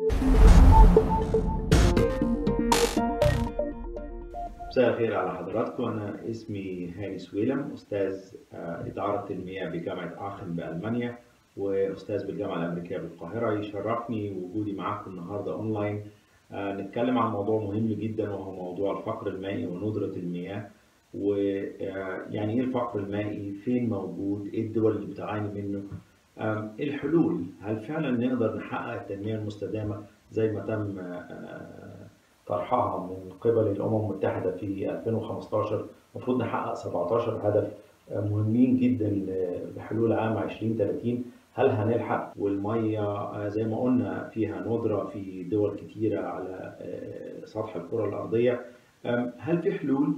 مساء الخير على حضراتكم أنا اسمي هاني سويلم أستاذ إدارة المياه بجامعة آخن بألمانيا وأستاذ بالجامعة الأمريكية بالقاهرة يشرفني وجودي معاكم النهاردة أونلاين نتكلم عن موضوع مهم جدا وهو موضوع الفقر المائي وندرة المياه ويعني إيه الفقر المائي فين موجود إيه الدول اللي بتعاني منه إيه الحلول هل فعلا نقدر نحقق التنمية المستدامة زي ما تم طرحها من قبل الامم المتحده في 2015 المفروض نحقق 17 هدف مهمين جدا بحلول عام 2030 هل هنلحق والميه زي ما قلنا فيها ندره في دول كتيره على سطح الكره الارضيه هل في حلول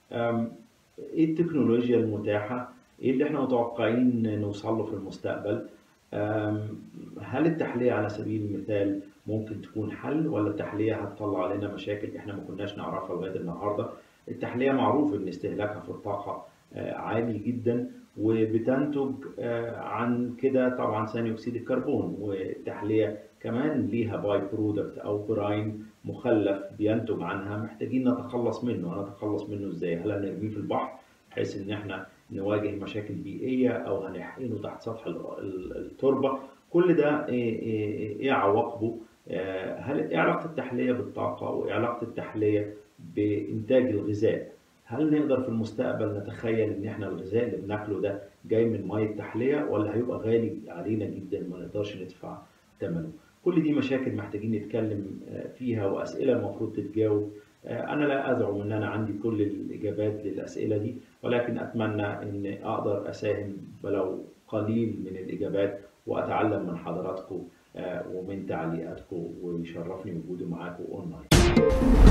ايه التكنولوجيا المتاحه ايه اللي احنا متوقعين نوصل له في المستقبل هل التحلية على سبيل المثال ممكن تكون حل ولا التحلية هتطلع علينا مشاكل احنا ما كناش نعرفها لغاية النهاردة التحلية معروف ان استهلاكها في الطاقة عالي جدا وبتنتج عن كده طبعا ثاني اكسيد الكربون والتحلية كمان ليها باي برودكت او براين مخلف بينتج عنها محتاجين نتخلص منه هنتخلص منه ازاي هل هنرميه في البحر بحيث ان احنا نواجه مشاكل بيئية أو هنحقنه تحت سطح التربة كل ده إيه عواقبه هل إيه علاقة التحلية بالطاقة وإيه علاقة التحلية بإنتاج الغذاء هل نقدر في المستقبل نتخيل إن إحنا الغذاء اللي بناكله ده جاي من مية تحلية ولا هيبقى غالي علينا جدا ما نقدرش ندفع ثمنه كل دي مشاكل محتاجين نتكلم فيها وأسئلة المفروض تتجاوب أنا لا أزعم إن أنا عندي كل الإجابات للأسئلة دي ولكن أتمنى إن أقدر أساهم ولو قليل من الإجابات وأتعلم من حضراتكم ومن تعليقاتكم ويشرفني وجودي معاكم أونلاين.